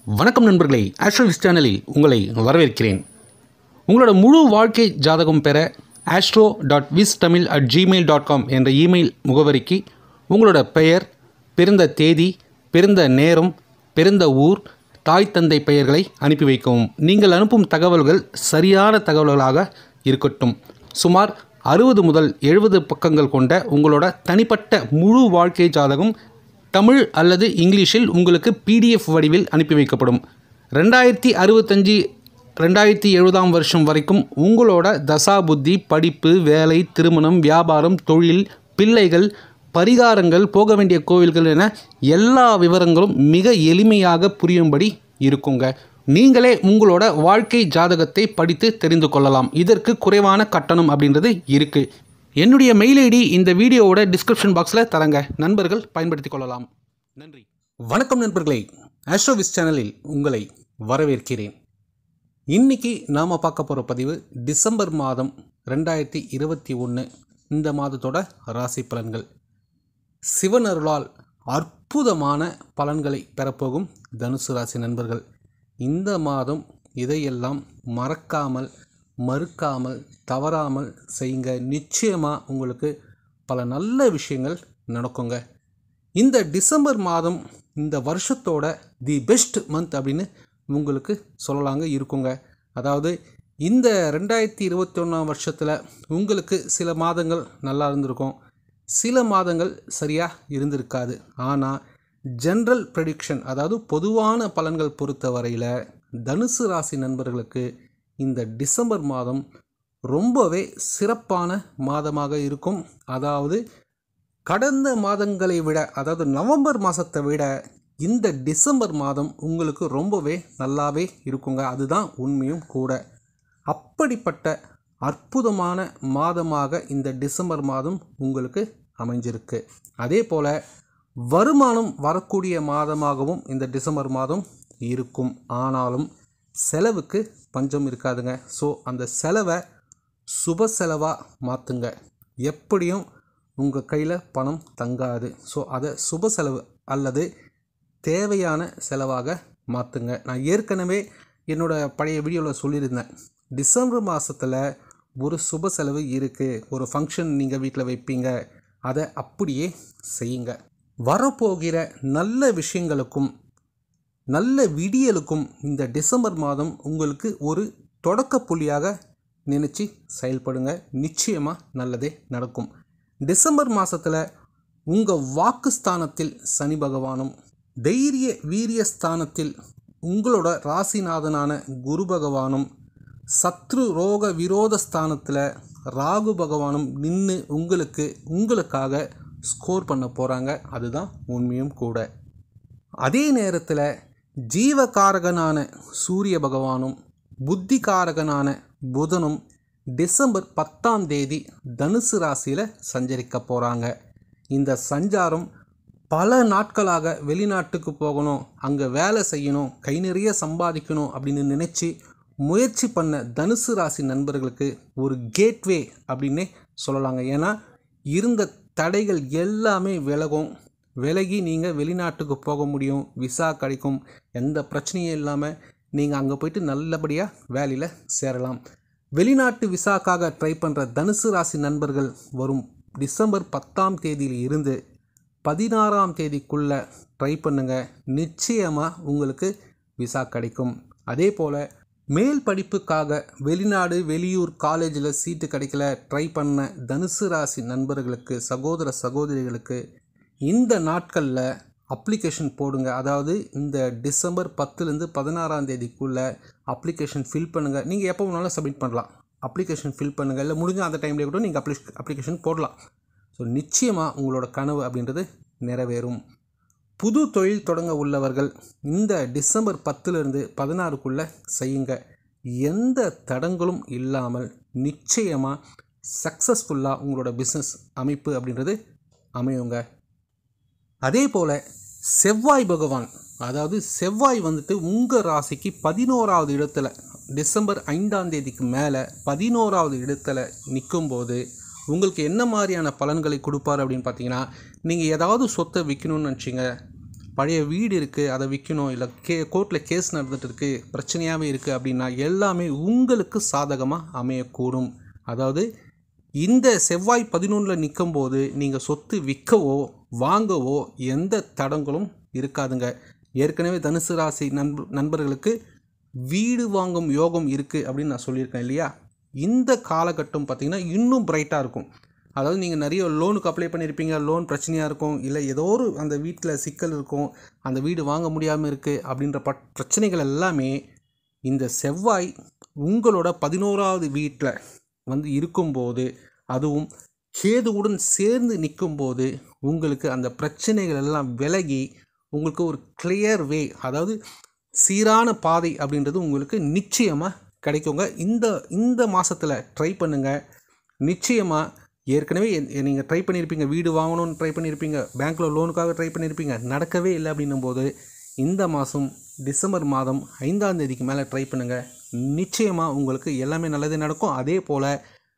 வணக்கம் நண்பர்களே ஆஸ்ட்ரோவிஸ் சேனலில் உங்களை வரவேற்கிறேன் உங்களோட முழு வாழ்க்கை ஜாதகம் பெற astro dot wis Tamil at Gmail dot com என்ற இமெயில் முகவரிக்கு உங்களோட பெயர் பிறந்த தேதி பிறந்த நேரம் பிறந்த ஊர் தாய் தந்தை பெயர்களை அனுப்பி வைக்கவும் நீங்கள் அனுப்பும் தகவல்கள் சரியான தகவல்களாக இருக்கட்டும் சுமார் அறுபது முதல் எழுபது பக்கங்கள் கொண்ட உங்களோட தனிப்பட்ட முழு வாழ்க்கை ஜாதகம் தமிழ் அல்லது இங்கிலீஷில் உங்களுக்கு பிடிஎஃப் வடிவில் அனுப்பி வைக்கப்படும் ரெண்டாயிரத்தி அறுபத்தஞ்சி ரெண்டாயிரத்தி எழுபதாம் வருஷம் வரைக்கும் உங்களோட தசா புத்தி படிப்பு வேலை திருமணம் வியாபாரம் தொழில் பிள்ளைகள் பரிகாரங்கள் போக வேண்டிய கோவில்கள் என எல்லா விவரங்களும் மிக எளிமையாக புரியும்படி இருக்குங்க நீங்களே உங்களோட வாழ்க்கை ஜாதகத்தை படித்து தெரிந்து கொள்ளலாம் இதற்கு குறைவான கட்டணம் அப்படின்றது இருக்குது என்னுடைய மெயில் ஐடி இந்த வீடியோவோட டிஸ்கிரிப்ஷன் பாக்ஸில் தரங்க நண்பர்கள் பயன்படுத்திக் கொள்ளலாம் நன்றி வணக்கம் நண்பர்களே ஆஸ்ட்ரோவிஸ் சேனலில் உங்களை வரவேற்கிறேன் இன்னைக்கு நாம் பார்க்க போகிற பதிவு டிசம்பர் மாதம் ரெண்டாயிரத்தி இருபத்தி ஒன்று இந்த மாதத்தோட ராசி பலன்கள் சிவன் அருளால் அற்புதமான பலன்களை பெறப்போகும் தனுசு ராசி நண்பர்கள் இந்த மாதம் இதையெல்லாம் மறக்காமல் மறுக்காமல் தவறாமல் செய்யுங்க நிச்சயமாக உங்களுக்கு பல நல்ல விஷயங்கள் நடக்குங்க இந்த டிசம்பர் மாதம் இந்த வருஷத்தோட தி பெஸ்ட் மந்த் அப்படின்னு உங்களுக்கு சொல்லலாங்க இருக்குங்க அதாவது இந்த ரெண்டாயிரத்தி இருபத்தி ஒன்றாம் வருஷத்தில் உங்களுக்கு சில மாதங்கள் நல்லா இருந்திருக்கும் சில மாதங்கள் சரியாக இருந்திருக்காது ஆனால் ஜென்ரல் ப்ரெடிக்ஷன் அதாவது பொதுவான பலன்கள் பொறுத்த வரையில் தனுசு ராசி நண்பர்களுக்கு இந்த டிசம்பர் மாதம் ரொம்பவே சிறப்பான மாதமாக இருக்கும் அதாவது கடந்த மாதங்களை விட அதாவது நவம்பர் மாதத்தை விட இந்த டிசம்பர் மாதம் உங்களுக்கு ரொம்பவே நல்லாவே இருக்குங்க அதுதான் உண்மையும் கூட அப்படிப்பட்ட அற்புதமான மாதமாக இந்த டிசம்பர் மாதம் உங்களுக்கு அமைஞ்சிருக்கு அதே போல் வருமானம் வரக்கூடிய மாதமாகவும் இந்த டிசம்பர் மாதம் இருக்கும் ஆனாலும் செலவுக்கு பஞ்சம் இருக்காதுங்க ஸோ அந்த செலவை சுப செலவாக மாற்றுங்க எப்படியும் உங்கள் கையில் பணம் தங்காது ஸோ அதை சுப செலவு அல்லது தேவையான செலவாக மாற்றுங்க நான் ஏற்கனவே என்னோடய பழைய வீடியோவில் சொல்லியிருந்தேன் டிசம்பர் மாதத்தில் ஒரு சுப செலவு இருக்குது ஒரு ஃபங்க்ஷன் நீங்கள் வீட்டில் வைப்பீங்க அதை அப்படியே செய்யுங்க வரப்போகிற நல்ல விஷயங்களுக்கும் நல்ல விடியலுக்கும் இந்த டிசம்பர் மாதம் உங்களுக்கு ஒரு தொடக்க புள்ளியாக நினச்சி செயல்படுங்க நிச்சயமாக நல்லதே நடக்கும் டிசம்பர் மாதத்தில் உங்கள் வாக்குஸ்தானத்தில் சனி பகவானும் தைரிய வீரிய ஸ்தானத்தில் உங்களோட ராசிநாதனான குரு பகவானும் சத்ரு ரோக விரோத ஸ்தானத்தில் ராகு பகவானும் நின்று உங்களுக்கு உங்களுக்காக ஸ்கோர் பண்ண போகிறாங்க அதுதான் உண்மையும் கூட அதே நேரத்தில் ஜீவகாரகனான சூரிய பகவானும் புத்திகாரகனான புதனும் டிசம்பர் பத்தாம் தேதி தனுசு ராசியில் சஞ்சரிக்க போகிறாங்க இந்த சஞ்சாரம் பல நாட்களாக வெளிநாட்டுக்கு போகணும் அங்கே வேலை செய்யணும் கை நிறைய சம்பாதிக்கணும் அப்படின்னு நினச்சி முயற்சி பண்ண தனுசு ராசி நண்பர்களுக்கு ஒரு கேட்வே அப்படின்னே சொல்லலாங்க ஏன்னா இருந்த தடைகள் எல்லாமே விலகும் விலகி நீங்கள் வெளிநாட்டுக்கு போக முடியும் விசா கிடைக்கும் எந்த பிரச்சனையும் இல்லாமல் நீங்கள் அங்கே போயிட்டு நல்லபடியாக வேலையில் சேரலாம் வெளிநாட்டு விசாக்காக ட்ரை பண்ணுற தனுசு ராசி நண்பர்கள் வரும் டிசம்பர் பத்தாம் தேதியில் இருந்து பதினாறாம் தேதிக்குள்ளே ட்ரை பண்ணுங்கள் நிச்சயமாக உங்களுக்கு விசா கிடைக்கும் அதே போல் மேல் படிப்புக்காக வெளிநாடு வெளியூர் காலேஜில் சீட்டு கிடைக்கல ட்ரை பண்ண தனுசு ராசி நண்பர்களுக்கு சகோதர சகோதரிகளுக்கு இந்த நாட்களில் அப்ளிகேஷன் போடுங்க அதாவது இந்த டிசம்பர் பத்துலேருந்து பதினாறாம் தேதிக்குள்ளே அப்ளிகேஷன் ஃபில் பண்ணுங்கள் நீங்கள் எப்போ வேணாலும் சப்மிட் பண்ணலாம் அப்ளிகேஷன் ஃபில் பண்ணுங்கள் இல்லை முடிஞ்ச அந்த டைம்லேயே கூட நீங்கள் அப்ளி அப்ளிகேஷன் போடலாம் ஸோ நிச்சயமாக உங்களோட கனவு அப்படின்றது நிறைவேறும் புது தொழில் தொடங்க உள்ளவர்கள் இந்த டிசம்பர் பத்துலேருந்து பதினாறுக்குள்ளே செய்யுங்க எந்த தடங்களும் இல்லாமல் நிச்சயமாக சக்ஸஸ்ஃபுல்லாக உங்களோட பிஸ்னஸ் அமைப்பு அப்படின்றது அமையுங்க அதே போல் செவ்வாய் பகவான் அதாவது செவ்வாய் வந்துட்டு உங்கள் ராசிக்கு பதினோராவது இடத்துல டிசம்பர் ஐந்தாம் தேதிக்கு மேலே பதினோராவது இடத்துல நிற்கும்போது உங்களுக்கு என்ன மாதிரியான பலன்களை கொடுப்பார் அப்படின்னு பார்த்தீங்கன்னா நீங்கள் ஏதாவது சொத்தை விற்கணும்னு நினச்சிங்க பழைய வீடு இருக்குது அதை விற்கணும் இல்லை கே கோர்ட்டில் கேஸ் நடந்துட்டு இருக்குது பிரச்சனையாகவே இருக்குது அப்படின்னா எல்லாமே உங்களுக்கு சாதகமாக அமையக்கூடும் அதாவது இந்த செவ்வாய் பதினொன்றில் நிற்கும் போது நீங்கள் சொத்து விற்கவோ வாங்கவோ எந்த தடங்களும் இருக்காதுங்க ஏற்கனவே தனுசு ராசி நண்ப நண்பர்களுக்கு வீடு வாங்கும் யோகம் இருக்குது அப்படின்னு நான் சொல்லியிருக்கேன் இல்லையா இந்த காலகட்டம் பார்த்திங்கன்னா இன்னும் பிரைட்டாக இருக்கும் அதாவது நீங்கள் நிறைய லோனுக்கு அப்ளை பண்ணியிருப்பீங்க லோன் பிரச்சனையாக இருக்கும் இல்லை ஏதோ ஒரு அந்த வீட்டில் சிக்கல் இருக்கும் அந்த வீடு வாங்க முடியாமல் இருக்குது அப்படின்ற பட் பிரச்சனைகள் எல்லாமே இந்த செவ்வாய் உங்களோட பதினோராவது வீட்டில் வந்து இருக்கும்போது அதுவும் கேதுவுடன் சேர்ந்து நிற்கும்போது உங்களுக்கு அந்த பிரச்சனைகள் எல்லாம் விலகி உங்களுக்கு ஒரு கிளியர் வே அதாவது சீரான பாதை அப்படின்றது உங்களுக்கு நிச்சயமாக கிடைக்குங்க இந்த இந்த மாதத்தில் ட்ரை பண்ணுங்கள் நிச்சயமாக ஏற்கனவே நீங்கள் ட்ரை பண்ணியிருப்பீங்க வீடு வாங்கணும்னு ட்ரை பண்ணியிருப்பீங்க பேங்க்கில் லோனுக்காக ட்ரை பண்ணியிருப்பீங்க நடக்கவே இல்லை அப்படின்னும் போது இந்த மாதம் டிசம்பர் மாதம் ஐந்தாம் தேதிக்கு மேலே ட்ரை பண்ணுங்கள் நிச்சயமாக உங்களுக்கு எல்லாமே நல்லதே நடக்கும் அதே போல்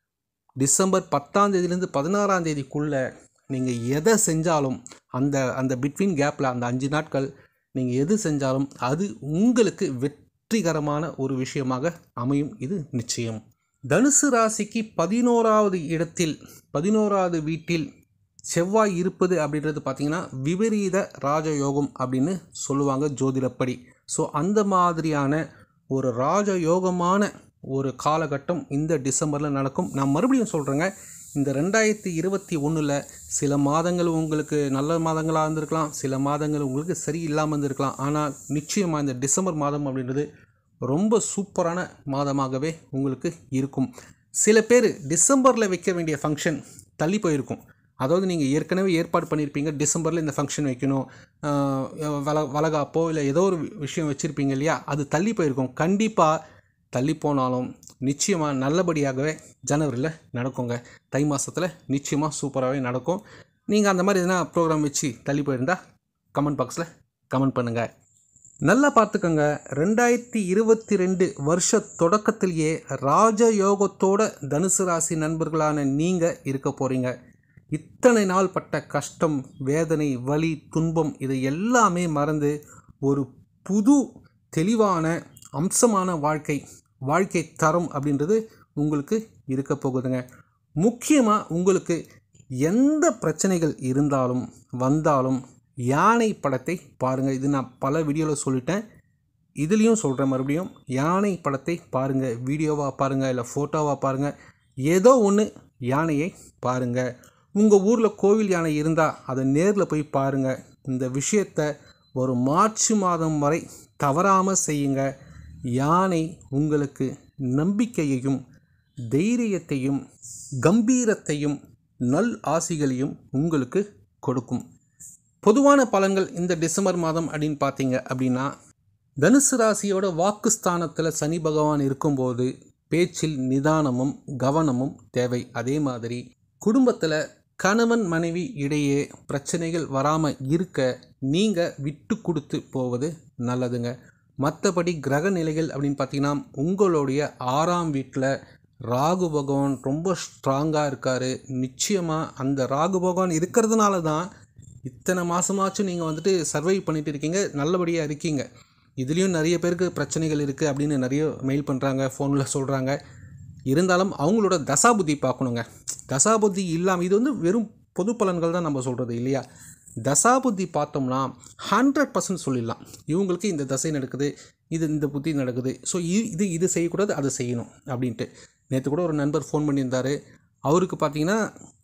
டிசம்பர் பத்தாம் தேதியிலேருந்து பதினாறாம் தேதிக்குள்ளே நீங்கள் எதை செஞ்சாலும் அந்த அந்த பிட்வீன் கேப்பில் அந்த அஞ்சு நாட்கள் நீங்கள் எது செஞ்சாலும் அது உங்களுக்கு வெற்றிகரமான ஒரு விஷயமாக அமையும் இது நிச்சயம் தனுசு ராசிக்கு பதினோராவது இடத்தில் பதினோராவது வீட்டில் செவ்வாய் இருப்பது அப்படின்றது பார்த்திங்கன்னா விபரீத ராஜயோகம் அப்படின்னு சொல்லுவாங்க ஜோதிடப்படி ஸோ அந்த மாதிரியான ஒரு ராஜயோகமான ஒரு காலகட்டம் இந்த டிசம்பரில் நடக்கும் நான் மறுபடியும் சொல்கிறேங்க இந்த ரெண்டாயிரத்தி இருபத்தி ஒன்றில் சில மாதங்கள் உங்களுக்கு நல்ல மாதங்களாக இருந்திருக்கலாம் சில மாதங்கள் உங்களுக்கு சரியில்லாமல் இருந்திருக்கலாம் ஆனால் நிச்சயமாக இந்த டிசம்பர் மாதம் அப்படின்றது ரொம்ப சூப்பரான மாதமாகவே உங்களுக்கு இருக்கும் சில பேர் டிசம்பரில் வைக்க வேண்டிய ஃபங்க்ஷன் தள்ளி போயிருக்கும் அதாவது நீங்கள் ஏற்கனவே ஏற்பாடு பண்ணியிருப்பீங்க டிசம்பரில் இந்த ஃபங்க்ஷன் வைக்கணும் ஆஹ் வள வளகாப்போ இல்லை ஏதோ ஒரு விஷயம் வச்சுருப்பீங்க இல்லையா அது தள்ளி போயிருக்கும் கண்டிப்பாக தள்ளி போனாலும் நிச்சயமாக நல்லபடியாகவே ஜனவரியில் நடக்குங்க தை மாதத்தில் நிச்சயமாக சூப்பராகவே நடக்கும் நீங்கள் அந்த மாதிரி எதனா ப்ரோக்ராம் வச்சு தள்ளி போயிருந்தா கமெண்ட் பாக்ஸில் கமெண்ட் பண்ணுங்கள் நல்லா பார்த்துக்கோங்க ரெண்டாயிரத்தி இருபத்தி ரெண்டு வருஷ தொடக்கத்திலேயே ராஜயோகத்தோட தனுசு ராசி நண்பர்களான நீங்கள் இருக்க போகிறீங்க இத்தனை நாள் பட்ட கஷ்டம் வேதனை வலி துன்பம் இதை எல்லாமே மறந்து ஒரு புது தெளிவான அம்சமான வாழ்க்கை வாழ்க்கை தரம் அப்படின்றது உங்களுக்கு இருக்க போகுதுங்க முக்கியமாக உங்களுக்கு எந்த பிரச்சனைகள் இருந்தாலும் வந்தாலும் யானை படத்தை பாருங்கள் இது நான் பல வீடியோவில் சொல்லிட்டேன் இதுலேயும் சொல்கிறேன் மறுபடியும் யானை படத்தை பாருங்கள் வீடியோவாக பாருங்கள் இல்லை ஃபோட்டோவாக பாருங்கள் ஏதோ ஒன்று யானையை பாருங்கள் உங்கள் ஊரில் கோவில் யானை இருந்தால் அதை நேரில் போய் பாருங்கள் இந்த விஷயத்தை ஒரு மார்ச் மாதம் வரை தவறாமல் செய்யுங்க யானை உங்களுக்கு நம்பிக்கையையும் தைரியத்தையும் கம்பீரத்தையும் நல் ஆசிகளையும் உங்களுக்கு கொடுக்கும் பொதுவான பலன்கள் இந்த டிசம்பர் மாதம் அப்படின்னு பார்த்தீங்க அப்படின்னா தனுசு ராசியோட வாக்குஸ்தானத்தில் சனி பகவான் இருக்கும்போது பேச்சில் நிதானமும் கவனமும் தேவை அதே மாதிரி குடும்பத்தில் கணவன் மனைவி இடையே பிரச்சனைகள் வராமல் இருக்க நீங்கள் விட்டு கொடுத்து போவது நல்லதுங்க மற்றபடி கிரக நிலைகள் அப்படின்னு பார்த்தீங்கன்னா உங்களுடைய ஆறாம் வீட்டில் ராகு பகவான் ரொம்ப ஸ்ட்ராங்காக இருக்கார் நிச்சயமாக அந்த ராகு பகவான் இருக்கிறதுனால தான் இத்தனை மாதமாச்சும் நீங்கள் வந்துட்டு சர்வை பண்ணிட்டு இருக்கீங்க நல்லபடியாக இருக்கீங்க இதுலேயும் நிறைய பேருக்கு பிரச்சனைகள் இருக்குது அப்படின்னு நிறைய மெயில் பண்ணுறாங்க ஃபோனில் சொல்கிறாங்க இருந்தாலும் அவங்களோட தசாபுத்தி பார்க்கணுங்க தசாபுத்தி இல்லாமல் இது வந்து வெறும் பொது பலன்கள் தான் நம்ம சொல்கிறது இல்லையா தசாபுத்தி பார்த்தோம்னா ஹண்ட்ரட் பர்சன்ட் சொல்லிடலாம் இவங்களுக்கு இந்த தசை நடக்குது இது இந்த புத்தி நடக்குது ஸோ இது இது செய்யக்கூடாது அதை செய்யணும் அப்படின்ட்டு நேற்று கூட ஒரு நண்பர் ஃபோன் பண்ணியிருந்தார் அவருக்கு பார்த்தீங்கன்னா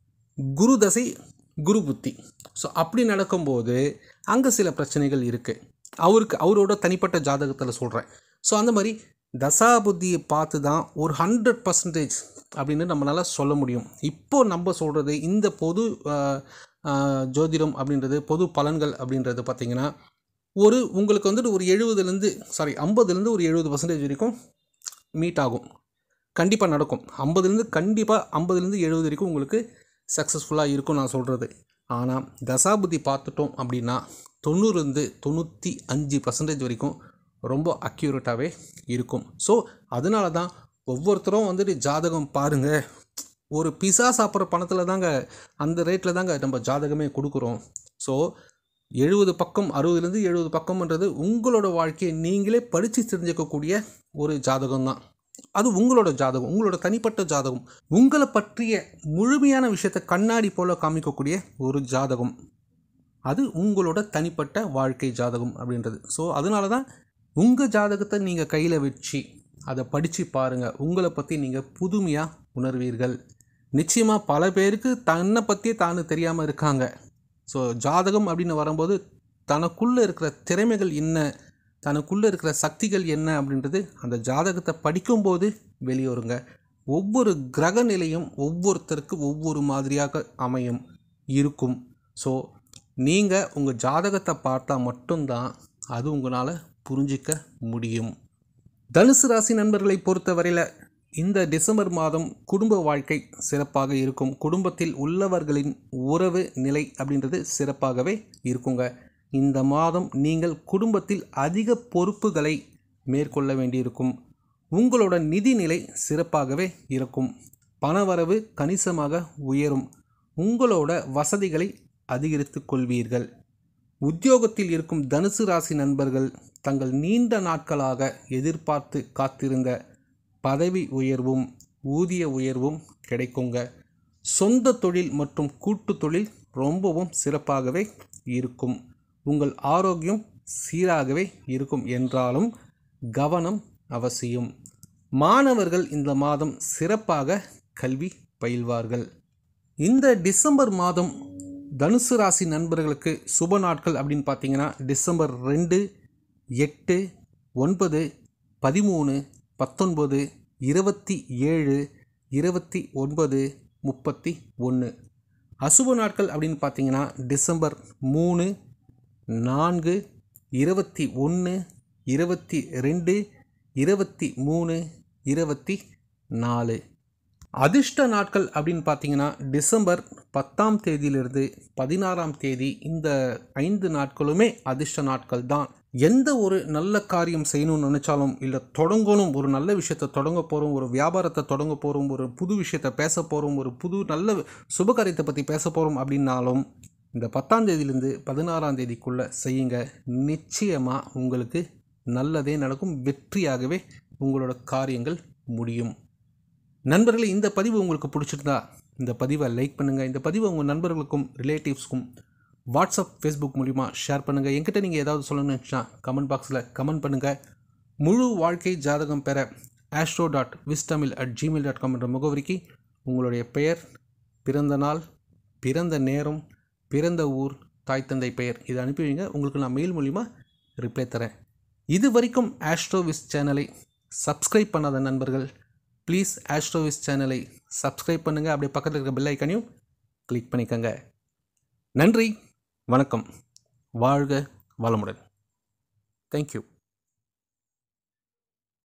குரு தசை குரு புத்தி ஸோ அப்படி நடக்கும்போது அங்கே சில பிரச்சனைகள் இருக்குது அவருக்கு அவரோட தனிப்பட்ட ஜாதகத்தில் சொல்கிறேன் ஸோ அந்த மாதிரி தசா புத்தியை பார்த்து தான் ஒரு ஹண்ட்ரட் பர்சன்டேஜ் அப்படின்னு நம்மளால் சொல்ல முடியும் இப்போ நம்ம சொல்கிறது இந்த பொது ஆஹ், ஆஹ், ஜோதிடம் அப்படின்றது பொது பலன்கள் அப்படின்றது பார்த்திங்கன்னா ஒரு உங்களுக்கு வந்துட்டு ஒரு எழுபதுலேருந்து சாரி ஐம்பதுலேருந்து ஒரு எழுபது பர்சன்டேஜ் வரைக்கும் மீட் ஆகும் கண்டிப்பாக நடக்கும் ஐம்பதுலேருந்து கண்டிப்பாக ஐம்பதுலேருந்து எழுபது வரைக்கும் உங்களுக்கு சக்ஸஸ்ஃபுல்லாக இருக்கும் நான் சொல்கிறது ஆனால் தசாபுத்தி பார்த்துட்டோம் அப்படின்னா தொண்ணூறுலேருந்து தொண்ணூற்றி அஞ்சு பர்சன்டேஜ் வரைக்கும் ரொம்ப அக்யூரேட்டாகவே இருக்கும் ஸோ அதனால தான் ஒவ்வொருத்தரும் வந்துட்டு ஜாதகம் பாருங்கள் ஒரு பிஸா சாப்பிட்ற பணத்தில் தாங்க அந்த ரேட்டில் தாங்க நம்ம ஜாதகமே கொடுக்குறோம் ஸோ எழுபது பக்கம் அறுபதுலேருந்து எழுபது பக்கம்ன்றது உங்களோட வாழ்க்கையை நீங்களே படித்து தெரிஞ்சுக்கக்கூடிய ஒரு ஜாதகம் தான் அது உங்களோட ஜாதகம் உங்களோட தனிப்பட்ட ஜாதகம் உங்களை பற்றிய முழுமையான விஷயத்தை கண்ணாடி போல காமிக்கக்கூடிய ஒரு ஜாதகம் அது உங்களோட தனிப்பட்ட வாழ்க்கை ஜாதகம் அப்படின்றது ஸோ அதனால தான் உங்கள் ஜாதகத்தை நீங்கள் கையில் வச்சு அதை படித்து பாருங்கள் உங்களை பற்றி நீங்கள் புதுமையாக உணர்வீர்கள் நிச்சயமாக பல பேருக்கு தன்னை பற்றியே தானு தெரியாமல் இருக்காங்க ஸோ ஜாதகம் அப்படின்னு வரும்போது தனக்குள்ளே இருக்கிற திறமைகள் என்ன தனக்குள்ளே இருக்கிற சக்திகள் என்ன அப்படின்றது அந்த ஜாதகத்தை படிக்கும்போது வெளிவருங்க ஒவ்வொரு கிரக நிலையும் ஒவ்வொருத்தருக்கு ஒவ்வொரு மாதிரியாக அமையும் இருக்கும் ஸோ நீங்கள் உங்கள் ஜாதகத்தை பார்த்தா மட்டும்தான் அது உங்களால் புரிஞ்சிக்க முடியும் தனுசு ராசி நண்பர்களை பொறுத்தவரையில் இந்த டிசம்பர் மாதம் குடும்ப வாழ்க்கை சிறப்பாக இருக்கும் குடும்பத்தில் உள்ளவர்களின் உறவு நிலை அப்படின்றது சிறப்பாகவே இருக்குங்க இந்த மாதம் நீங்கள் குடும்பத்தில் அதிக பொறுப்புகளை மேற்கொள்ள வேண்டியிருக்கும் உங்களோட நிதி நிலை சிறப்பாகவே இருக்கும் பணவரவு கணிசமாக உயரும் உங்களோட வசதிகளை அதிகரித்து கொள்வீர்கள் உத்தியோகத்தில் இருக்கும் தனுசு ராசி நண்பர்கள் தங்கள் நீண்ட நாட்களாக எதிர்பார்த்து காத்திருந்த பதவி உயர்வும் ஊதிய உயர்வும் கிடைக்குங்க சொந்த தொழில் மற்றும் கூட்டு தொழில் ரொம்பவும் சிறப்பாகவே இருக்கும் உங்கள் ஆரோக்கியம் சீராகவே இருக்கும் என்றாலும் கவனம் அவசியம் மாணவர்கள் இந்த மாதம் சிறப்பாக கல்வி பயில்வார்கள் இந்த டிசம்பர் மாதம் தனுசு ராசி நண்பர்களுக்கு சுப நாட்கள் அப்படின்னு பார்த்தீங்கன்னா டிசம்பர் ரெண்டு எட்டு ஒன்பது பதிமூணு பத்தொன்பது இருபத்தி ஏழு இருபத்தி ஒன்பது முப்பத்தி ஒன்று அசுப நாட்கள் அப்படின்னு பார்த்தீங்கன்னா டிசம்பர் மூணு நான்கு இருபத்தி ஒன்று இருபத்தி ரெண்டு இருபத்தி மூணு இருபத்தி நாலு அதிர்ஷ்ட நாட்கள் அப்படின்னு பார்த்தீங்கன்னா டிசம்பர் பத்தாம் தேதியிலிருந்து பதினாறாம் தேதி இந்த ஐந்து நாட்களுமே அதிர்ஷ்ட நாட்கள் தான் எந்த ஒரு நல்ல காரியம் செய்யணும்னு நினச்சாலும் இல்லை தொடங்கணும் ஒரு நல்ல விஷயத்தை தொடங்க போகிறோம் ஒரு வியாபாரத்தை தொடங்க போகிறோம் ஒரு புது விஷயத்தை பேச போகிறோம் ஒரு புது நல்ல சுபகாரியத்தை பற்றி பேச போகிறோம் அப்படின்னாலும் இந்த பத்தாம் தேதியிலேருந்து பதினாறாம் தேதிக்குள்ளே செய்யுங்க நிச்சயமாக உங்களுக்கு நல்லதே நடக்கும் வெற்றியாகவே உங்களோட காரியங்கள் முடியும் நண்பர்களே இந்த பதிவு உங்களுக்கு பிடிச்சிருந்தா இந்த பதிவை லைக் பண்ணுங்கள் இந்த பதிவை உங்கள் நண்பர்களுக்கும் ரிலேட்டிவ்ஸ்க்கும் வாட்ஸ்அப் ஃபேஸ்புக் மூலிமா ஷேர் பண்ணுங்கள் என்கிட்ட நீங்கள் ஏதாவது சொல்லணும்னு நினச்சினா கமெண்ட் பாக்ஸில் கமெண்ட் பண்ணுங்கள் முழு வாழ்க்கை ஜாதகம் பெற ஆஸ்ட்ரோ டாட் விஸ்டமில் அட் ஜிமெயில் டாட் காம் என்ற முகவரிக்கு உங்களுடைய பெயர் பிறந்த நாள் பிறந்த நேரம் பிறந்த ஊர் தாய் தந்தை பெயர் இதை அனுப்பி வைங்க உங்களுக்கு நான் மெயில் மூலிமா ரிப்ளை தரேன் இது வரைக்கும் ஆஸ்ட்ரோவிஸ் சேனலை சப்ஸ்கிரைப் பண்ணாத நண்பர்கள் ப்ளீஸ் ஆஸ்ட்ரோவிஸ் சேனலை சப்ஸ்கிரைப் பண்ணுங்கள் அப்படியே பக்கத்தில் இருக்க பெல் ஐக்கனையும் கிளிக் பண்ணிக்கோங்க நன்றி வணக்கம் வாழ்க வளமுடன் தேங்க்யூ